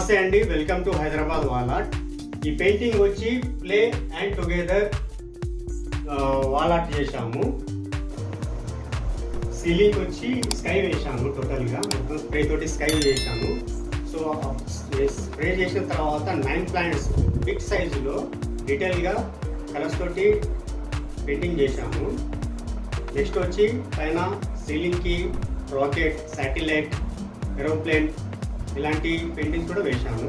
నమస్తే అండి welcome to Hyderabad వాలాట్ ఈ పెయింటింగ్ వచ్చి ప్లే అండ్ టుగెదర్ వాలాట్ చేశాము సీలింగ్ వచ్చి స్కై వేసాము టోటల్గా మొత్తం స్ప్రే తోటి స్కై చేశాము సో స్ప్రే చేసిన తర్వాత నైన్ ప్లాంట్స్ బిగ్ సైజులో డీటెయిల్గా కలర్స్ తోటి పెయింటింగ్ చేశాము నెక్స్ట్ వచ్చి పైన సీలింగ్కి రాకెట్ శాటిలైట్ ఏరోప్లేన్ ఇలాంటి పెయింటింగ్స్ కూడా వేశాము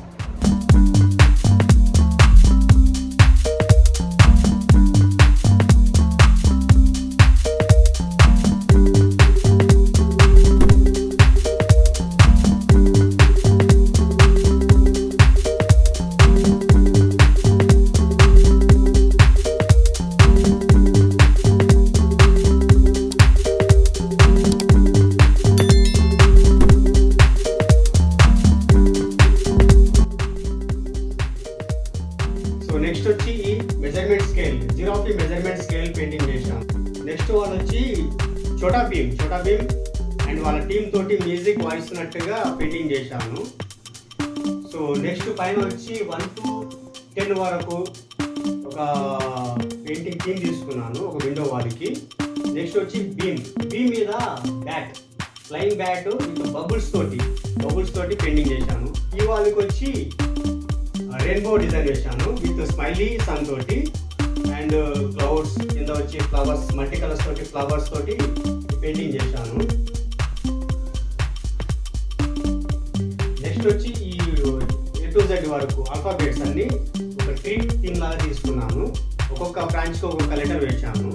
సో నెక్స్ట్ వచ్చి ఈ measurement scale giraffe measurement scale painting చేశాం నెక్స్ట్ వాళ్ళు వచ్చి చోటా భీమ్ చోటా భీమ్ అండ్ వాళ్ళ టీం తోటి మ్యూజిక్ వాయిస్తున్నట్టుగా పెయింటింగ్ చేశాను సో నెక్స్ట్ పైన వచ్చి వన్ టు టెన్ వరకు ఒక పెయింటింగ్ టీమ్ తీసుకున్నాను ఒక విండో వాల్కి నెక్స్ట్ వచ్చి బీమ్ బీమ్ మీద bat flying bat with bubbles తోటి బబుల్స్ తోటి పెయింటింగ్ చేశాను ఈ వాళ్ళకి వచ్చి రెయిన్బో డిజైన్ వేసాను విత్ స్మైలీ సన్ తోటి అండ్ క్లౌడ్స్ కింద వచ్చి ఫ్లవర్స్ మల్టీ కలర్స్ తోటి ఫ్లవర్స్ తోటి పెయింటింగ్ చేశాను నెక్స్ట్ వచ్చి ఈ ఏ టు జెడ్ వరకు ఆల్ఫాబెట్స్ అన్ని ఒక ట్రీ థీమ్ లాగా తీసుకున్నాను ఒక్కొక్క బ్రాంచ్కి ఒక్కొక్క లెటర్ వేసాను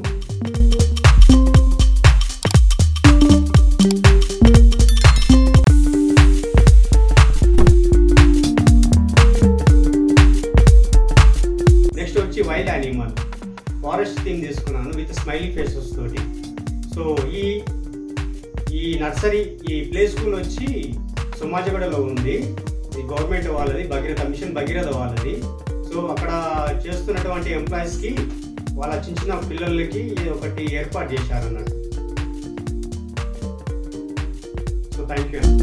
నెక్స్ట్ వచ్చి వైల్డ్ యానిమల్ ఫారెస్ట్ థీమ్ తీసుకున్నాను విత్ స్మైలీ ఫేసెస్ తోటి సో ఈ ఈ నర్సరీ ఈ ప్లే స్కూల్ వచ్చి సోమాజగూడలో ఉంది ఈ గవర్నమెంట్ వాళ్ళది భగీరథ మిషన్ భగీరథ వాళ్ళది సో అక్కడ చేస్తున్నటువంటి ఎంప్లాయీస్కి వాళ్ళ చిన్న చిన్న పిల్లలకి ఇది ఒకటి ఏర్పాటు చేశారు అన్నట్టు సో థ్యాంక్ యూ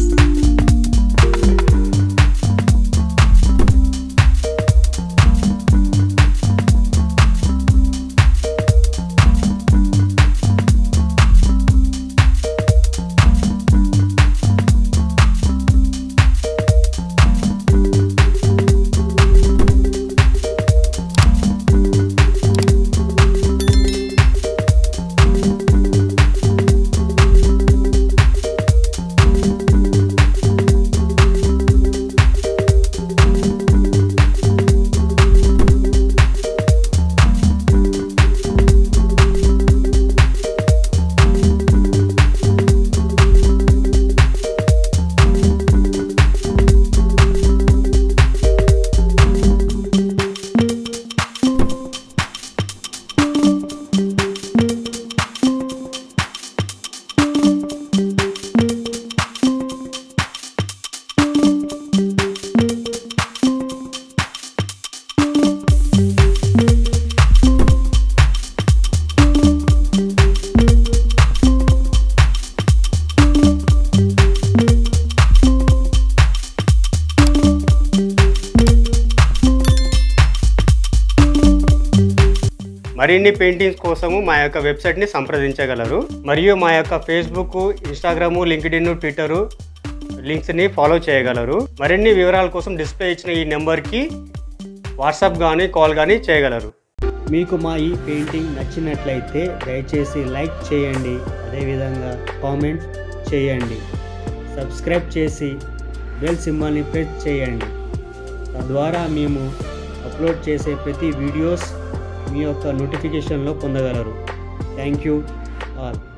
మరిన్ని పెయింటింగ్స్ కోసము మా యొక్క వెబ్సైట్ని సంప్రదించగలరు మరియు మా యొక్క ఫేస్బుక్ ఇన్స్టాగ్రాము లింక్డ్ఇన్ ట్విట్టరు లింక్స్ని ఫాలో చేయగలరు మరిన్ని వివరాల కోసం డిస్ప్లే ఇచ్చిన ఈ నెంబర్కి వాట్సాప్ కానీ కాల్ కానీ చేయగలరు మీకు మా ఈ పెయింటింగ్ నచ్చినట్లయితే దయచేసి లైక్ చేయండి అదేవిధంగా కామెంట్ చేయండి సబ్స్క్రైబ్ చేసి బెల్ సింబల్ని ప్రెస్ చేయండి తద్వారా మేము అప్లోడ్ చేసే ప్రతి వీడియోస్ మీ యొక్క నోటిఫికేషన్లో పొందగలరు థ్యాంక్ యూ ఆల్